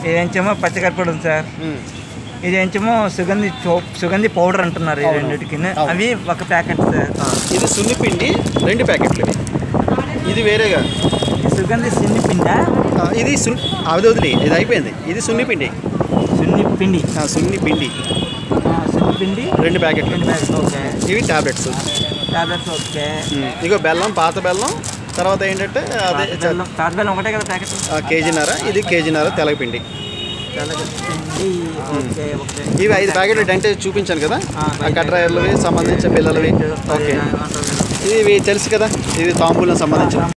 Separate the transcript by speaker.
Speaker 1: ఇదేంచేమో పచ్చకర్పూరం సార్
Speaker 2: ఉమ్.
Speaker 1: ఇదేంచేమో సుగంధి చో- సుగంధి పౌడర్ అంటున్నారు ఈ రెండింటికి
Speaker 2: అవును.
Speaker 1: అవి ఒక ప్యాకెట్ సార్
Speaker 2: ఆ, ఇది సున్నిపిండి రెండు ప్యాకెట్లు ఇవి ఇది వేరేగా
Speaker 1: ఈ సుగంధి సిన్ని పిండా
Speaker 2: ఆ, ఇది సున్ అది వదిలే ఇది అయిపోయింది ఇది సున్నిపిండి
Speaker 1: సున్ని పిండి
Speaker 2: ఆ, సున్నిపిండి
Speaker 1: ఆ, సున్ని పిండి
Speaker 2: రెండు ప్యాకెట్లు
Speaker 1: రెండు ప్యాకెట్ ఓకే
Speaker 2: ఇవి టాబ్లెట్స్
Speaker 1: టాబ్లెట్స్ ఓకే
Speaker 2: ఇగో బెల్లం పాత బెల్లం తర్వాత ఏంటంటే అదే
Speaker 1: పాత బెల్లం పాత బెల్లం ఒకటే కదా ప్యాకెట్
Speaker 2: ఆ, కేజీన్నర ఇది కేజీన్నర తెలగపిండి
Speaker 1: పిండి ఓకే ఓకే
Speaker 2: ఇవి ఐదు ప్యాకెట్లు డెంటే చూపించాను కదా
Speaker 1: ఆ,
Speaker 2: ఆ కట్రాయర్లవి సంబంధించిన పిల్లలవి ఓకే ఇవి తెలుసు కదా ఇది తాంబూలం సంబంధించిన